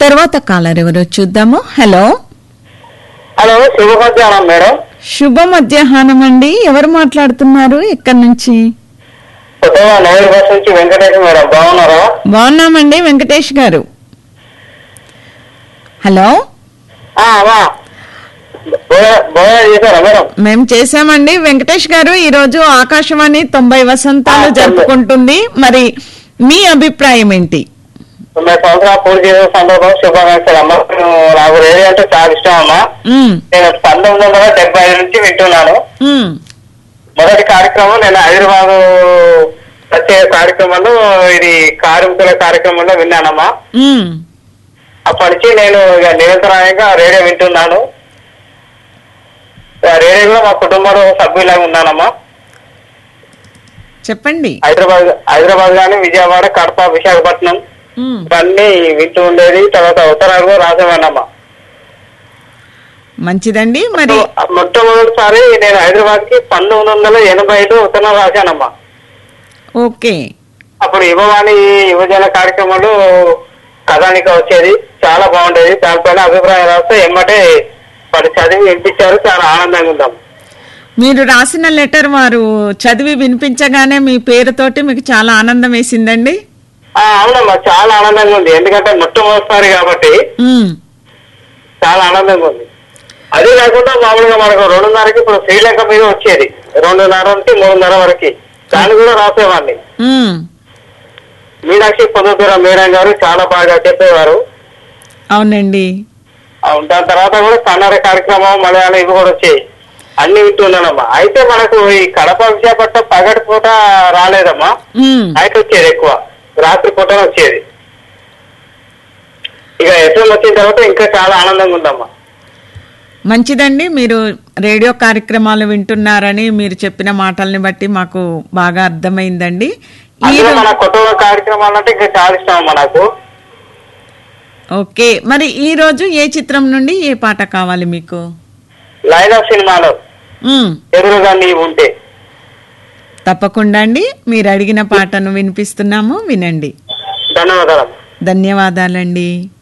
తర్వాత కాలర్ ఎవరో చూద్దాము హలో హలో శుభ మధ్యాహ్నం మేడం శుభ మధ్యాహ్నం అండి ఎవరు మాట్లాడుతున్నారు ఎక్కడి నుంచి కొత్తగా నగర్ బస్ నుంచి వెంకటేష్ మేడం బాగున్నారా బాగున్నామండి వెంకటేష్ గారు హలో ఆ, అమ్మా భోజనం భోజనం చేశారా మేడం మేము చేశామండి వెంకటేష్ గారు ఈ రోజు ఆకాశవాణి తొంభై వసంతాలు ఆ, జరుపుకుంటుంది మరి మీ అభిప్రాయం ఏంటి తొమ్మిది సంవత్సరాలు పూర్తి చేసిన సందర్భం శుభాకాంక్షలు అమ్మ నేను నాకు రేడియో అంటే చాలా ఇష్టం అమ్మా ఉమ్, నేను పంతొమ్మిది వందల డెబ్బై ఐదు నుంచి వింటున్నాను ఉమ్, మొదటి కార్యక్రమం నేను హైదరాబాద్ వచ్చే కార్యక్రమంలో ఇది కార్మికుల కార్యక్రమంలో విన్నానమ్మా ఉమ్. అప్పటి నుంచి నేను ఇక నిరంతరాయంగా రేడియో వింటున్నాను ఆ రేడియోలో మా కుటుంబంలో సభ్యులాగా ఉన్నానమ్మా చెప్పండి హైదరాబాద్ హైదరాబాద్ కానీ విజయవాడ కడప విశాఖపట్నం ఉమ్, ఇవన్నీ వింటూ ఉండేది తర్వాత ఉత్తరాలు కూడా రాసేవాడినమ్మా మంచిదండి మరి మొట్టమొదటిసారి నేను హైదరాబాద్ కి పంతొమ్మిది వందల ఎనభై ఐదు ఉత్తరం రాశానమ్మా ఓకే అప్పుడు యువవాణి యువజన కార్యక్రమంలో కథానిక వచ్చేది చాలా బాగుండేది దానిపైన అభిప్రాయం రాస్తే ఎమ్మటే వాడు చదివి వినిపించారు చాలా ఆనందంగా ఉందాం మీరు రాసిన లెటర్ వారు చదివి వినిపించగానే మీ పేరుతోటి మీకు చాలా ఆనందం వేసిందండి ఆ, అవునమ్మా చాలా ఆనందంగా ఉంది ఎందుకంటే మొట్టమొదటిసారి కాబట్టి ఉమ్, చాలా ఆనందంగా ఉంది అదే కాకుండా మామూలుగా మనకు రెండున్నరకి ఇప్పుడు శ్రీలంక మీద వచ్చేది రెండున్నర నుంచి మూడున్నర వరకు దాన్ని కూడా రాసేవాడిని ఉమ్, మీనాక్షి పొందుతున్న మేడం గారు చాలా బాగా చెప్పేవారు అవునండి అవును, దాని తర్వాత కూడా కన్నడ కార్యక్రమం మలయాళం ఇవి కూడా వచ్చాయి అన్ని వింటున్నానమ్మా అయితే మనకు ఈ కడప విశాఖపట్నం పగటి పూట రాలేదమ్మా ఉమ్, నైట్ వచ్చేది ఎక్కువ రాత్రి పూట వచ్చేది ఇక ఎఫ్ఎం వచ్చిన తర్వాత ఇంకా చాలా ఆనందంగా ఉందమ్మా మంచిదండి మీరు రేడియో కార్యక్రమాలు వింటున్నారని మీరు చెప్పిన మాటల్ని బట్టి మాకు బాగా అర్థమైందండి ఈ అందులో రో- మన కొత్త కార్యక్రమాలు అంటే ఇంకా చాలా ఇష్టం అమ్మా నాకు ఓకే మరి ఈ రోజు ఏ చిత్రం నుండి ఏ పాట కావాలి మీకు లైన్ ఆఫ్ సినిమాలో ఉమ్, ఎదురుగా నీవు ఉంటే తప్పకుండా అండి మీరు అడిగిన పాటను వినిపిస్తున్నాము వినండి ధన్యవాదాలు ధన్యవాదాలండి